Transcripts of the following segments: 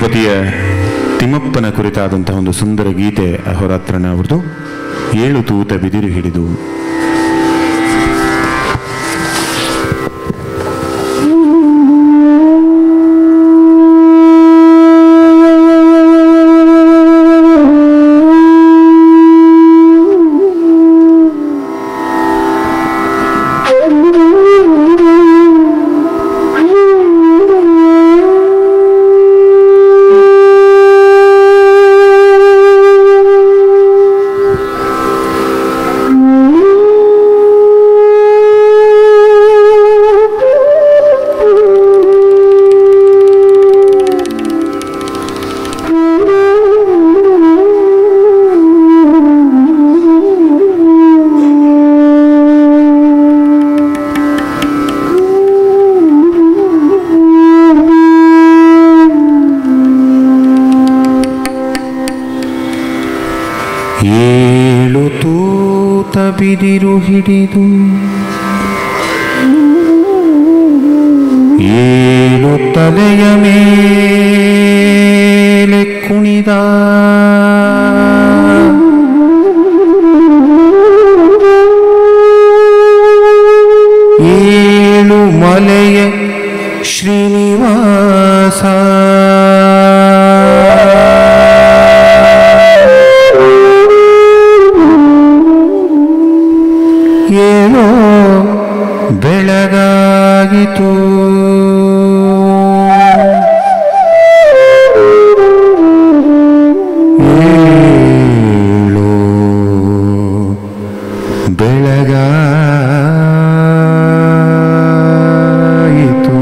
ತಿರುಪತಿಯ ತಿಮ್ಮಪ್ಪನ ಕುರಿತಾದಂತಹ ಒಂದು ಸುಂದರ ಗೀತೆ ಅಹೋರಾತ್ರನ ಅವ್ರದ್ದು ಏಳು ತೂತ ಬಿದಿರು ಹಿಡಿದು ಏಳು ತೂತ ಬಿದಿರು ಹಿಡಿದು ಏಳು ತಲೆಯ ಮೇಲೆ ಕುಣಿದ ಏಳು ಮಲೆಯ ಶ್ರೀನಿವಾಸ ಏನೋ ಬೆಳಗಾಗಿತು ಏಳು ಬೆಳಗಾಯಿತು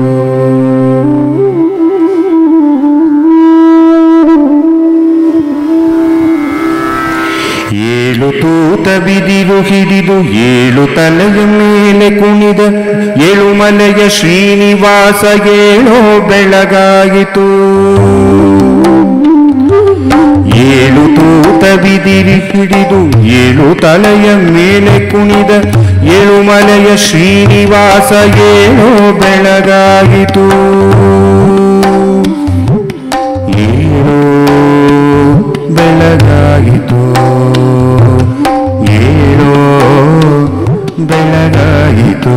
ಏಳು ತೂತ ಬಿದಿರು ಹಿಡಿದು ಏಳು ತಲೆಯ ಮೇಲೆ ಕುಣಿದ ಏಳು ಮಲೆಯ ಶ್ರೀನಿವಾಸ ಏಳೋ ಬೆಳಗಾಯಿತು ಏಳು ತೂತ ಬಿದಿರಿ ಹಿಡಿದು ಏಳು ತಲೆಯ ಮೇಲೆ ಕುಣಿದ ಏಳು ಮಲೆಯ ಶ್ರೀನಿವಾಸ ಏನೋ ಬೆಳಗಾಯಿತು ಏನೋ ಬೆಳಗಾಯಿತು ಏನೋ ಬೆಳಗಾಯಿತು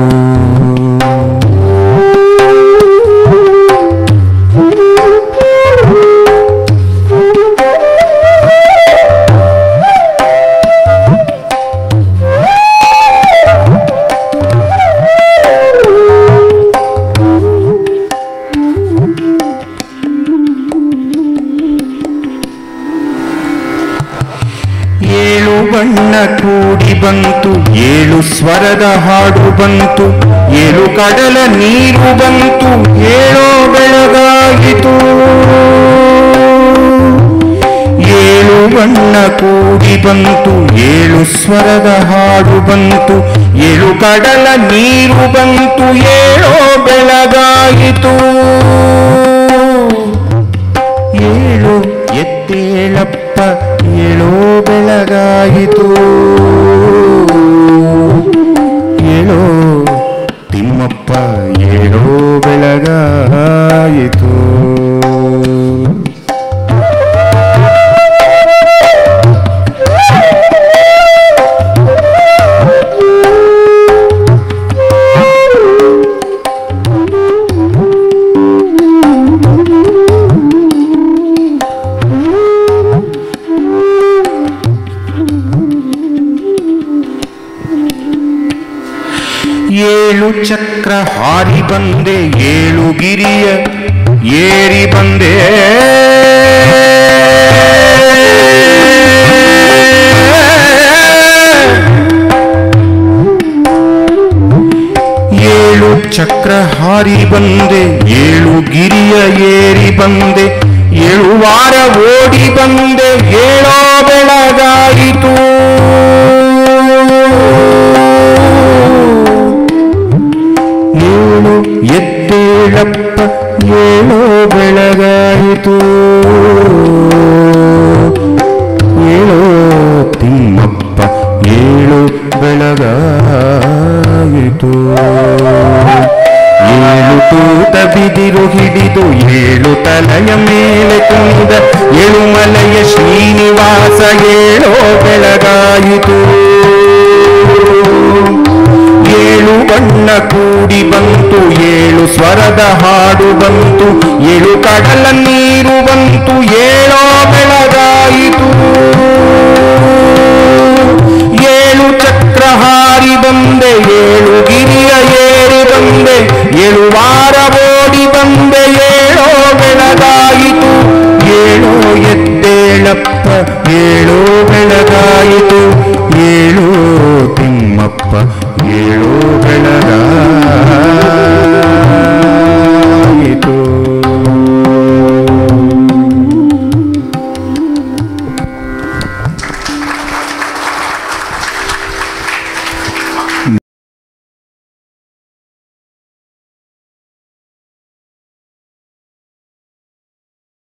ಏಳು ಬಣ್ಣ ಕೂಡಿ ಬಂತು ಏಳು ಸ್ವರದ ಹಾಡು ಬಂತು ಏಳು ಕಡಲ ನೀರು ಬಂತು ಏಳೋ ಬೆಳಗಾಯಿತು ಏಳು ಬಣ್ಣ ಕೂಡಿ ಬಂತು ಏಳು ಸ್ವರದ ಹಾಡು ಬಂತು ಏಳು ಕಡಲ ನೀರು ಬಂತು ಏಳೋ ಬೆಳಗಾಯಿತು ಏಳು ಎತ್ತೇಳಪ್ಪ ಏಳೋ ಬೆಳಗಾಯಿತು ಏಳೋ ತಿಮ್ಮಪ್ಪ ಏಳೋ ಬೆಳಗಾಯಿತು ಏಳು ಚಕ್ರ ಹಾರಿ ಬಂದೆ ಏಳು ಗಿರಿಯ ಏರಿ ಬಂದೆ ಏಳು ಚಕ್ರ ಹಾರಿ ಬಂದೆ ಏಳು ಗಿರಿಯ ಏರಿ ಬಂದೆ ಏಳು ವಾರ ಓಡಿ ಬಂದೆ ಏಳೋ ಬೆಳಗಾಯಿತು ಏಳು ಎದ್ದೇಳಪ್ಪ ಏಳೋ ಬೆಳಗಾಯಿತು ಏಳೋ ತಿಮ್ಮಪ್ಪ ಏಳು ಬೆಳಗಾಯಿತು ಏಳು ತೂತ ಬಿದಿರು ಹಿಡಿದು ಏಳು ತಲೆಯ ಮಲೆಯ ಮೇಲೆ ಕುಣಿದ ಎಳುಮಲೆಯ ಶ್ರೀನಿವಾಸ ಏಳೋ ಬೆಳಗಾಯಿತು ಏಳು ಬಣ್ಣ ಕೂಡಿ ಬಂತು ಏಳು ಸ್ವರದ ಹಾಡು ಬಂತು ಏಳು ಕಡಲ ನೀರು ಬಂತು ಏಳೋ ಬೆಳಗಾಯಿತು ಏಳು ಚಕ್ರ ಹಾರಿ ಬಂದೆ ಏಳು ಗಿರಿಯ ಏರಿ ಬಂದೆ ಏಳು ವಾರ ಓಡಿ ಬಂದೆ ಏಳೋ ಬೆಳಗಾಯಿತು ಏಳೋ ಎದ್ದೇಳಪ್ಪ ಏಳೋ ಬೆಳಗಾಯಿತು